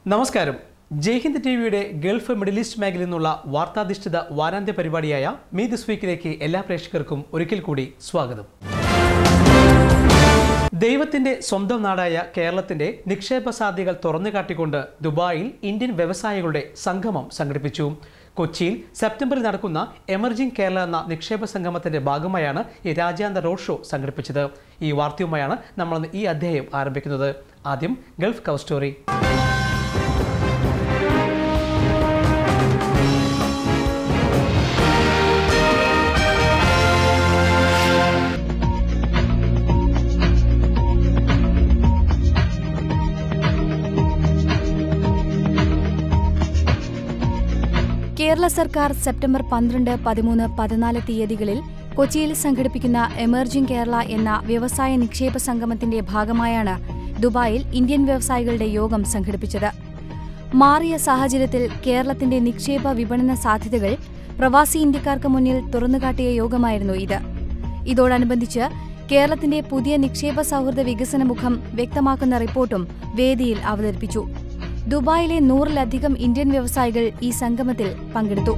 നമസ്കാരം ജയ്ഹിന്ദ് ടി വിയുടെ Gulf Middle East മേഖലയിൽ നിന്നുള്ള വാർത്താധിഷ്ഠിത വാരാന്ത്യ പരിപാടിയായ മീ ദിസ് വീക്കിലേക്ക് എല്ലാ പ്രേക്ഷകർക്കും ഒരിക്കൽ കൂടി സ്വാഗതം ദൈവത്തിന്റെ സ്വന്തം നാടായ കേരളത്തിന്റെ നിക്ഷേപ സാധ്യതകൾ തുറന്നു കാട്ടിക്കൊണ്ട് ദുബായിൽ ഇന്ത്യൻ വ്യവസായികളുടെ സംഗമം സംഘടിപ്പിച്ചു കൊച്ചിയിൽ സെപ്റ്റംബറിൽ നടക്കുന്ന എമർജിംഗ് കേരള എന്ന നിക്ഷേപ സംഗമത്തിന്റെ ഭാഗമായാണ് ഈ രാജ്യാന്തര റോഡ് ഷോ സംഘടിപ്പിച്ചത് ഈ വാർത്തയുമായാണ് നമ്മൾ ഈ അധ്യായം ആരംഭിക്കുന്നത് ആദ്യം ഗൾഫ് കവർ സ്റ്റോറി കേരള സർക്കാർ സെപ്റ്റംബർ പന്ത്രണ്ട് പതിമൂന്ന് പതിനാല് തീയതികളിൽ കൊച്ചിയിൽ സംഘടിപ്പിക്കുന്ന എമർജിംഗ് കേരള എന്ന വ്യവസായ നിക്ഷേപ സംഗമത്തിന്റെ ഭാഗമായാണ് ദുബായിൽ ഇന്ത്യൻ വ്യവസായികളുടെ യോഗം സംഘടിപ്പിച്ചത് മാറിയ സാഹചര്യത്തിൽ കേരളത്തിന്റെ നിക്ഷേപ വിപണന സാധ്യതകൾ പ്രവാസി ഇന്ത്യക്കാർക്ക് മുന്നിൽ തുറന്നുകാട്ടിയ യോഗമായിരുന്നു ഇത് ഇതോടനുബന്ധിച്ച് കേരളത്തിന്റെ പുതിയ നിക്ഷേപ സൗഹൃദ വികസന മുഖം വ്യക്തമാക്കുന്ന റിപ്പോർട്ടും വേദിയിൽ അവതരിപ്പിച്ചു ദുബായിലെ നൂറിലധികം ഇന്ത്യൻ വ്യവസായികൾ ഈ സംഗമത്തിൽ പങ്കെടുത്തു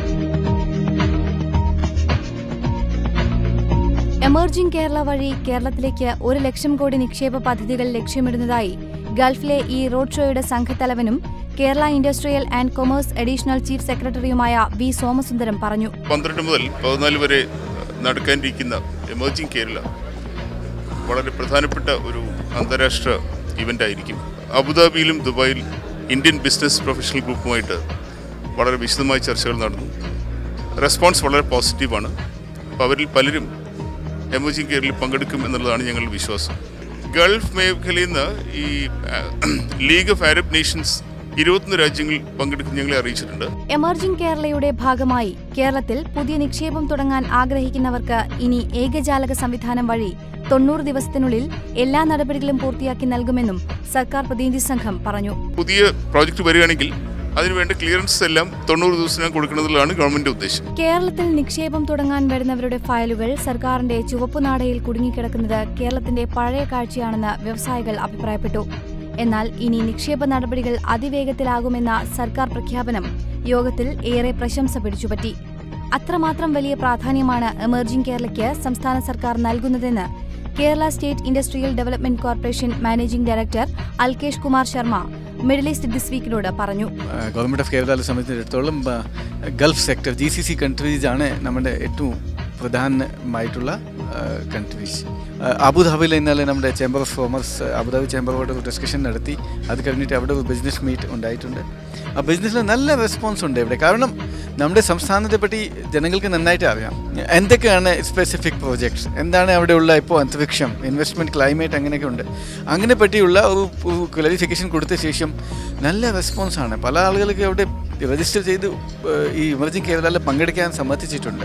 എമർജിംഗ് കേരള വഴി കേരളത്തിലേക്ക് ഒരു ലക്ഷം കോടി നിക്ഷേപ പദ്ധതികൾ ലക്ഷ്യമിടുന്നതായി ഗൾഫിലെ ഈ റോഡ് ഷോയുടെ സംഘത്തലവനും Kerala industrial and commerce additional chief സെക്രട്ടറിയുമായ വി സോമസുന്ദരം പറഞ്ഞു പന്ത്രണ്ട് മുതൽ പതിനാല് വരെ നടക്കാനിരിക്കുന്ന എമർജിംഗ് കേരള വളരെ പ്രധാനപ്പെട്ട ഒരു അന്താരാഷ്ട്ര ഇവൻ്റ് ആയിരിക്കും അബുദാബിയിലും ദുബായിൽ ഇന്ത്യൻ ബിസിനസ് പ്രൊഫഷണൽ ഗ്രൂപ്പുമായിട്ട് വളരെ വിശദമായ ചർച്ചകൾ നടന്നു റെസ്പോൺസ് വളരെ പോസിറ്റീവാണ് അപ്പോൾ അവരിൽ പലരും എമർജിംഗ് കേരളയിൽ പങ്കെടുക്കും എന്നുള്ളതാണ് ഞങ്ങളുടെ വിശ്വാസം ഗൾഫ് മേഖലയിൽ നിന്ന് ഈ ലീഗ് ഓഫ് അറബ് നേഷൻസ് ഇരുപത്തൊന്ന് രാജ്യങ്ങൾ പങ്കെടുക്കും ഞങ്ങളെ അറിയിച്ചിട്ടുണ്ട് എമർജിംഗ് കേരളയുടെ ഭാഗമായി കേരളത്തിൽ പുതിയ നിക്ഷേപം തുടങ്ങാൻ ആഗ്രഹിക്കുന്നവർക്ക് ഇനി ഏകജാലക സംവിധാനം വഴി തൊണ്ണൂറ് ദിവസത്തിനുള്ളിൽ എല്ലാ നടപടികളും പൂർത്തിയാക്കി നൽകുമെന്നും സർക്കാർ പ്രതിനിധി സംഘം പറഞ്ഞു പുതിയ പ്രോജക്റ്റ് വരികയാണെങ്കിൽ അതിനുവേണ്ട ക്ലിയറൻസ് എല്ലാം തൊണ്ണൂറ് ദിവസത്തിനകം കൊടുക്കണമെന്നുള്ളതാണ് ഗവൺമെന്റ് ഉദ്ദേശം കേരളത്തിൽ നിക്ഷേപം തുടങ്ങാൻ വരുന്നവരുടെ ഫയലുകൾ സർക്കാരിന്റെ ചുവപ്പുനാടയിൽ കുടുങ്ങിക്കിടക്കുന്നത് കേരളത്തിന്റെ പഴയ കാഴ്ചയാണെന്ന് വ്യവസായികൾ അഭിപ്രായപ്പെട്ടു എന്നാൽ ഇനി നിക്ഷേപ നടപടികൾ അതിവേഗത്തിലാകുമെന്ന സർക്കാർ പ്രഖ്യാപനം യോഗത്തിൽ ഏറെ പ്രശംസ പിടിച്ചുപറ്റി അത്രമാത്രം വലിയ പ്രാധാന്യമാണ് എമർജിംഗ് കേരളയ്ക്ക് സംസ്ഥാന സർക്കാർ നൽകുന്നതെന്ന് Kerala state industrial development corporation managing director Alkesh Kumar Sharma Middle East this വീക്കിനോട് പറഞ്ഞു ഗവൺമെൻറ് ഓഫ് കേരളയെ സംബന്ധിച്ചിടത്തോളം ആ, Gulf sector G C C countries ആണ് നമ്മുടെ ഏറ്റവും പ്രധാനമായിട്ടുള്ള കൺട്രീസ് അബുദാബിയിൽ ഇന്നലെ നമ്മുടെ ചേംബർ ഓഫ് കോമേഴ്സ് അബുദാബി ചേംബറോട് ഒരു ഡിസ്കഷൻ നടത്തി അത് കഴിഞ്ഞിട്ട് അവിടെ ഒരു ബിസിനസ് മീറ്റ് ഉണ്ടായിട്ടുണ്ട് ആ ബിസിനസ്സിൽ നല്ല റെസ്പോൺസ് ഉണ്ട് ഇവിടെ കാരണം നമ്മുടെ സംസ്ഥാനത്തെ പറ്റി ജനങ്ങൾക്ക് നന്നായിട്ട് അറിയാം എന്തൊക്കെയാണ് സ്പെസിഫിക് പ്രോജക്ട്സ് എന്താണ് അവിടെയുള്ള ഇപ്പോൾ അന്തരീക്ഷം ഇൻവെസ്റ്റ്മെൻറ്റ് ക്ലൈമറ്റ് അങ്ങനെയൊക്കെ ഉണ്ട് അങ്ങനെ പറ്റിയുള്ള ഒരു ക്ലാരിഫിക്കേഷൻ കൊടുത്ത ശേഷം നല്ല റെസ്പോൺസാണ് പല ആളുകൾക്ക് അവിടെ രജിസ്റ്റർ ചെയ്ത് ഏഹ്, ഈ ഇമർജിംഗ് കേരളയിൽ പങ്കെടുക്കാൻ സമ്മതിച്ചിട്ടുണ്ട്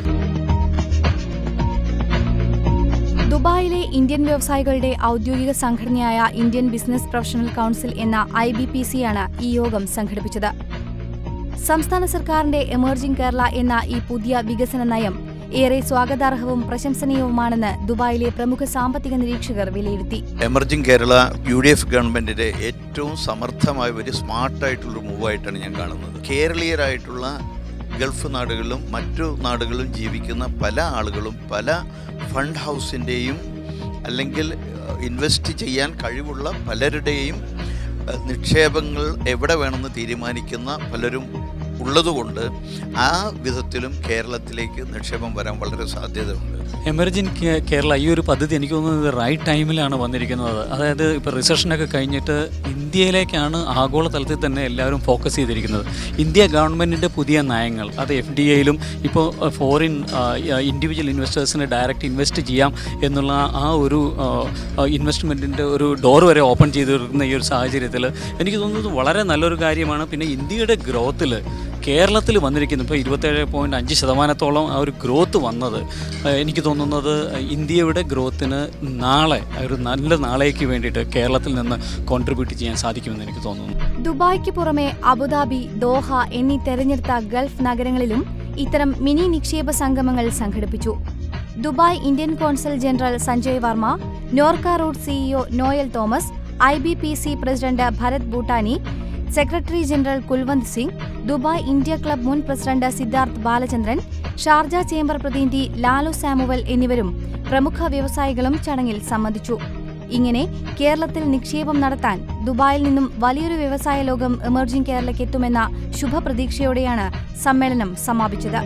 ദുബായിലെ ഇന്ത്യൻ വ്യവസായികളുടെ ഔദ്യോഗിക സംഘടനയായ ഇന്ത്യൻ ബിസിനസ് പ്രൊഫഷണൽ കൗൺസിൽ എന്ന ഐ ബി പി സിയാണ് ഈ യോഗം സംഘടിപ്പിച്ചത് സംസ്ഥാന സർക്കാരിന്റെ എമർജിംഗ് കേരള എന്ന ഈ പുതിയ വികസന നയം ഏറെ സ്വാഗതാർഹവും പ്രശംസനീയവുമാണെന്ന് ദുബായിലെ പ്രമുഖ സാമ്പത്തിക നിരീക്ഷകർ വിലയിരുത്തി emerging Kerala U D F ഗവൺമെൻറ്റിൻ്റെ ഏറ്റവും സമർത്ഥമായ ഒരു സ്മാർട്ടായിട്ടുള്ളൊരു മൂവായിട്ടാണ് ഞാൻ കാണുന്നത് കേരളീയരായിട്ടുള്ള ഗൾഫ് നാടുകളിലും മറ്റു നാടുകളിലും ജീവിക്കുന്ന പല ആളുകളും പല ഫണ്ട് ഹൗസിൻ്റെയും അല്ലെങ്കിൽ ഇൻവെസ്റ്റ് ചെയ്യാൻ കഴിവുള്ള പലരുടെയും അഹ്, നിക്ഷേപങ്ങൾ എവിടെ വേണമെന്ന് തീരുമാനിക്കുന്ന പലരും ഉള്ളതുകൊണ്ട് ആ വിധത്തിലും കേരളത്തിലേക്ക് നിക്ഷേപം വരാൻ വളരെ സാധ്യതയുണ്ട് എമർജിൻ കേ- കേരള ഈ ഒരു പദ്ധതി എനിക്ക് തോന്നുന്നത് റൈറ്റ് ടൈമിലാണ് വന്നിരിക്കുന്നത് അതായത് ഇപ്പോൾ റിസഷനൊക്കെ കഴിഞ്ഞിട്ട് ഇന്ത്യയിലേക്കാണ് ആഗോളതലത്തിൽ തന്നെ എല്ലാവരും ഫോക്കസ് ചെയ്തിരിക്കുന്നത് ഇന്ത്യ ഗവൺമെൻറ്റിൻ്റെ പുതിയ നയങ്ങൾ അത് എഫ് ഡി എയിലും ഇപ്പോൾ ഫോറിൻ ഇൻഡിവിജ്വൽ ഇൻവെസ്റ്റേഴ്സിന് ഡയറക്റ്റ് ഇൻവെസ്റ്റ് ചെയ്യാം എന്നുള്ള ആ ഒരു ഇൻവെസ്റ്റ്മെൻറ്റിൻ്റെ ഒരു ഡോർ വരെ ഓപ്പൺ ചെയ്തിരിക്കുന്ന ഈ ഒരു സാഹചര്യത്തിൽ എനിക്ക് തോന്നുന്നത് വളരെ നല്ലൊരു കാര്യമാണ് പിന്നെ ഇന്ത്യയുടെ ഗ്രോത്തിൽ കേരളത്തിൽ വന്നിരിക്കുന്നു ഇപ്പോൾ ഇരുപത്തേഴ് പോയിൻറ്റ് അഞ്ച് ശതമാനത്തോളം ആ ഒരു ഗ്രോത്ത് വന്നത് ഏഹ് എനിക്ക് തോന്നുന്നത് ഇന്ത്യയുടെ ഗ്രോത്തിന് നാളെ ഒരു നല്ല നാളേക്ക് വേണ്ടിയിട്ട് കേരളത്തിൽ നിന്ന് കോൺട്രിബ്യൂട്ട് ചെയ്യാൻ സാധിക്കുമെന്ന് എനിക്ക് തോന്നുന്നു ദുബായ്ക്ക് പുറമെ അബുദാബി ദോഹ എന്നീ തെരഞ്ഞെടുത്ത ഗൾഫ് നഗരങ്ങളിലും ഇത്തരം മിനി നിക്ഷേപ സംഗമങ്ങൾ സംഘടിപ്പിച്ചു Dubai Indian consul general Sanjay Varma Norka root CEO Noel Thomas I B P C president Bharat Bhutani secretary general Kulwant Singh Dubai India club മുൻ president Siddharth Balachandran Sharjah chamber പ്രതിനിധി ലാലു സാമുവൽ എന്നിവരും പ്രമുഖ വ്യവസായികളും ചടങ്ങിൽ സംബന്ധിച്ചു ഇങ്ങനെ കേരളത്തിൽ നിക്ഷേപം നടത്താൻ ദുബായിൽ നിന്നും വലിയൊരു വ്യവസായ ലോകം എമർജിംഗ് കേരളയ്ക്ക് എത്തുമെന്ന ശുഭപ്രതീക്ഷയോടെയാണ് സമ്മേളനം സമാപിച്ചത്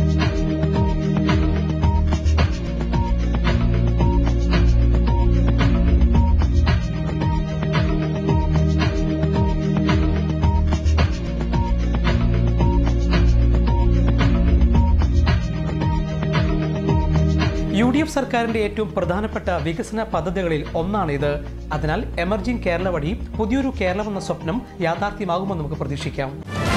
യു ഡി എഫ് സർക്കാരിന്റെ ഏറ്റവും പ്രധാനപ്പെട്ട വികസന പദ്ധതികളിൽ ഒന്നാണിത് അതിനാൽ എമർജിംഗ് കേരള വഴി പുതിയൊരു കേരളം എന്ന സ്വപ്നം യാഥാർത്ഥ്യമാകുമെന്ന് നമുക്ക് പ്രതീക്ഷിക്കാം